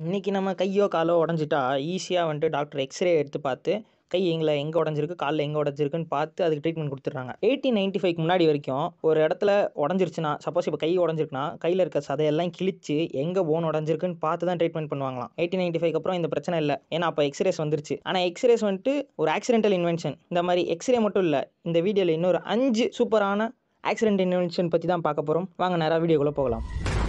இன்றைக்கி நம்ம கையோ காலோ உடஞ்சிட்டா ஈஸியாக வந்துட்டு டாக்டர் எக்ஸ்ரே எடுத்து பார்த்து கை எங்களை எங்கே உடஞ்சிருக்கு காலில் எங்கே உடஞ்சிருக்குன்னு பார்த்து அதுக்கு ட்ரீட்மெண்ட் கொடுத்துட்றாங்க எயிட்டீன் நைன்ட்டி ஃபைவ்க்கு முன்னாடி வரைக்கும் ஒரு இடத்துல உடஞ்சிருச்சுன்னா சப்போஸ் இப்போ கை உடஞ்சிருக்குன்னா கையில் இருக்க சதையெல்லாம் கிழிச்சு எங்கே போன் உடஞ்சிருக்குன்னு பார்த்து தான் ட்ரீட்மெண்ட் பண்ணுவாங்களாம் எயிட்டீன் நைன்ட்டி ஃபைவ் அப்புறம் இந்த பிரச்சனை இல்லை ஏன்னா அப்போ எக்ஸ்ரேஸ் வந்துருச்சு ஆனால் எக்ஸ்ரேஸ் வந்துட்டு ஒரு ஆக்சிடென்டல் இன்வென்ஷன் இந்த மாதிரி எக்ஸ்ரே மட்டும் இல்லை இந்த வீடியோவில் இன்னொரு அஞ்சு சூப்பரான ஆக்சிடென்ட் இன்வென்ஷன் பற்றி தான் பார்க்க போகிறோம் வாங்க நேராக வீடியோக்குள்ளே போகலாம்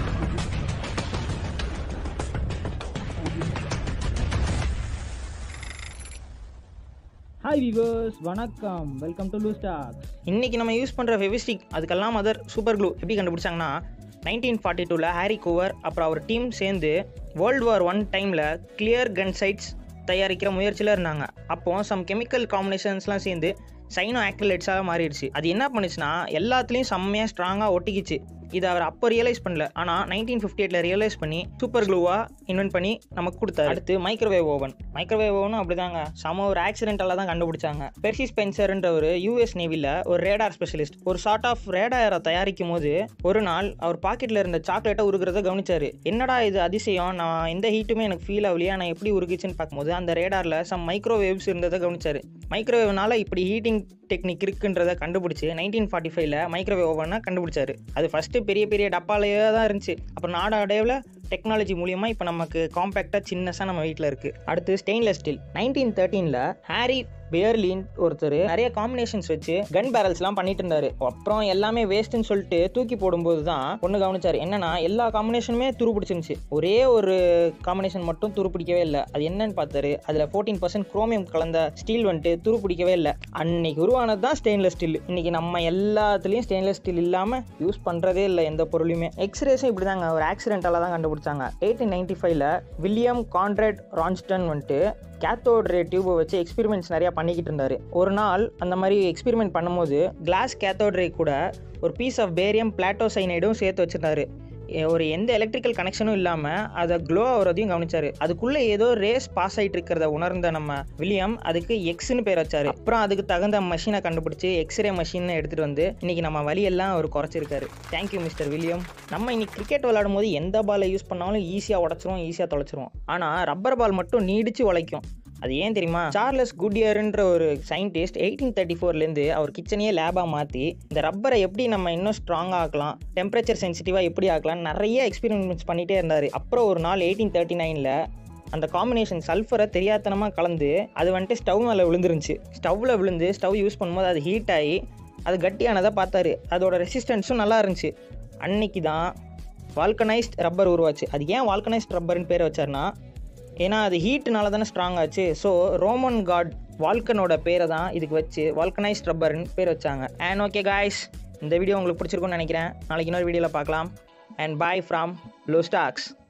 ஹாய் விவர்ஸ் வணக்கம் வெல்கம் டு லூ ஸ்டாக்ஸ் இன்றைக்கி நம்ம யூஸ் பண்ணுற ஃபெவிஸ்டிக் அதுக்கெல்லாம் அதர் சூப்பர் க்ளூ எப்படி கண்டுபிடிச்சாங்கன்னா நைன்டீன் ஃபார்ட்டி டூவில் ஹாரி கோவர் அப்புறம் அவர் டீம் சேர்ந்து வேர்ல்டு வார் ஒன் டைமில் கிளியர் கன் சைட்ஸ் தயாரிக்கிற முயற்சியில் இருந்தாங்க அப்போ சம் கெமிக்கல் காம்பினேஷன்ஸ்லாம் சேர்ந்து சைனோ ஆக்ரிலேட்ஸாக மாறிடுச்சு அது என்ன பண்ணுச்சுன்னா எல்லாத்துலேயும் செம்மையாக ஸ்ட்ராங்காக ஒட்டிக்கிச்சு இதை அவர் அப்போ ரியலைஸ் பண்ணல ஆனால் நைன்டீன் ஃபிஃப்டி எயிட்டில் ரியலைஸ் பண்ணி சூப்பர் க்ளூவாக இன்வென்ட் பண்ணி நமக்கு கொடுத்தாரு அடுத்து மைக்ரோவேவ் ஓவன் மைக்ரோவேவ் ஓவனும் அப்படிதாங்க செம ஒரு ஆக்சிடென்டால தான் கண்டுபிடிச்சாங்க பெர்சி ஸ்பென்சர்ன்ற ஒரு யூஎஸ் நேவியில் ஒரு ரேடார் ஸ்பெஷலிஸ்ட் ஒரு சார்ட் ஆஃப் ரேடாரை தயாரிக்கும் போது ஒரு நாள் அவர் பாக்கெட்டில் இருந்த சாக்லேட்டை உருகிறத கவனிச்சாரு என்னடா இது அதிசயம் நான் எந்த ஹீட்டுமே எனக்கு ஃபீல் ஆகலையா நான் எப்படி உருகிச்சுன்னு பார்க்கும்போது அந்த ரேடாரில் சம் மைக்ரோவேவ்ஸ் இருந்ததை கவனிச்சாரு மைக்ரோவேவ்னால இப்படி ஹீட்டிங் டெக்னிக் இருக்குன்றதை கண்டுபிடிச்சு நைன்டீன் ஃபார்ட்டி ஃபைவ்ல மைக்ரோவேவ் ஓவனை கண்டுபிடிச்சாரு அது ஃபஸ்ட்டு பெரிய பெரிய டப்பாலேயே தான் இருந்துச்சு அப்புறம் நாடாடையில் டெக்னாலஜி மூலியமாக இப்போ நமக்கு காம்பேக்டாக சின்னஸாக நம்ம வீட்டில் இருக்குது அடுத்து ஸ்டெயின்லெஸ் ஸ்டீல் நைன்டீன் தேர்ட்டீனில் ஹாரி பேர்லின் ஒருத்தர் நிறைய காம்பினேஷன்ஸ் வச்சு கன் பேரல்ஸ்லாம் பண்ணிட்டு இருந்தாரு அப்புறம் எல்லாமே வேஸ்ட்டுன்னு சொல்லிட்டு தூக்கி போடும்போது தான் ஒன்று கவனிச்சார் என்னன்னா எல்லா காம்பினேஷனுமே துரு பிடிச்சிருந்துச்சு ஒரே ஒரு காம்பினேஷன் மட்டும் துரு பிடிக்கவே இல்லை அது என்னன்னு பார்த்தாரு அதில் ஃபோர்டீன் பர்சன்ட் குரோமியம் கலந்த ஸ்டீல் வந்துட்டு துரு பிடிக்கவே இல்லை அன்னைக்கு உருவானது தான் ஸ்டெயின்லெஸ் ஸ்டீல் இன்னைக்கு நம்ம எல்லாத்துலேயும் ஸ்டெயின்லெஸ் ஸ்டீல் இல்லாமல் யூஸ் பண்ணுறதே இல்லை எந்த பொருளையுமே எக்ஸ்ரேஸும் இப்படி தாங்க ஒரு ஆக்சிடென்டால தான் கண்டுபிடிச்சாங்க எயிட்டீன் நைன்டி ஃபைவ்ல வில்லியம் கான்ட்ரேட் ரான்ஸ்டன் வந்துட்டு கேத்தோட் ரே டியூபை வச்சு எக்ஸ்பெரிமெண்ட்ஸ் நிறையா பண்ணிக்கிட்டு இருந்தார் ஒரு நாள் அந்த மாதிரி எக்ஸ்பெரிமெண்ட் பண்ணும்போது கிளாஸ் கேத்தோட் ரே கூட ஒரு பீஸ் ஆஃப் பேரியம் பிளாட்டோசைனைடும் சேர்த்து வச்சிருந்தாரு ஒரு எந்த எலக்ட்ரிக்கல் கனெக்ஷனும் இல்லாமல் அதை க்ளோ ஆகிறதையும் கவனிச்சாரு அதுக்குள்ளே ஏதோ ரேஸ் பாஸ் ஆகிட்டு இருக்கிறத உணர்ந்த நம்ம வில்லியம் அதுக்கு எக்ஸ்னு பேர் வச்சாரு அப்புறம் அதுக்கு தகுந்த மஷினை கண்டுபிடிச்சி எக்ஸ்ரே மஷின் எடுத்துகிட்டு வந்து இன்னைக்கு நம்ம வழியெல்லாம் அவர் குறைச்சிருக்காரு தேங்க்யூ மிஸ்டர் வில்லியம் நம்ம இன்னைக்கு கிரிக்கெட் விளையாடும் போது எந்த பாலை யூஸ் பண்ணாலும் ஈஸியாக உடச்சிரும் ஈஸியாக தொலைச்சிரும் ஆனால் ரப்பர் பால் மட்டும் நீடிச்சு உழைக்கும் அது ஏன் தெரியுமா சார்லஸ் குட்யர்ன்ற ஒரு சயின்டிஸ்ட் எயிட்டீன் தேர்ட்டி ஃபோர்லேருந்து அவர் கிச்சனையே லேபாக மாற்றி இந்த ரப்பரை எப்படி நம்ம இன்னும் ஸ்ட்ராங்காக ஆக்கலாம் டெம்பரேச்சர் சென்சிட்டிவாக எப்படி ஆக்கலாம் நிறைய எக்ஸ்பெரிமெண்ட்ஸ் பண்ணிகிட்டே இருந்தார் அப்புறம் ஒரு நாள் எயிட்டீன் தேர்ட்டி நைனில் அந்த காம்பினேஷன் சல்ஃபரை தெரியாதனமாக கலந்து அது வந்துட்டு ஸ்டவ் மேலே விழுந்துருந்துச்சு ஸ்டவ்வில் விழுந்து ஸ்டவ் யூஸ் பண்ணும்போது அது ஹீட் ஆகி அது கட்டியானதாக பார்த்தாரு அதோட ரெசிஸ்டன்ஸும் நல்லா இருந்துச்சு அன்னைக்கு தான் வால்கனைஸ்ட் ரப்பர் உருவாச்சு அது ஏன் வால்கனைஸ்ட் ரப்பர்னு பேர் வச்சார்னா ஏன்னா அது ஹீட்னால தானே ஸ்ட்ராங் ஆச்சு ஸோ ரோமன் காட் வால்கனோட பேரை தான் இதுக்கு வச்சு வால்கனைஸ்ட் ரப்பர்னு பேர் வச்சாங்க அண்ட் ஓகே காய்ஸ் இந்த வீடியோ உங்களுக்கு பிடிச்சிருக்கும்னு நினைக்கிறேன் நாளைக்கு இன்னொரு வீடியோவில் பார்க்கலாம் and bye from low stocks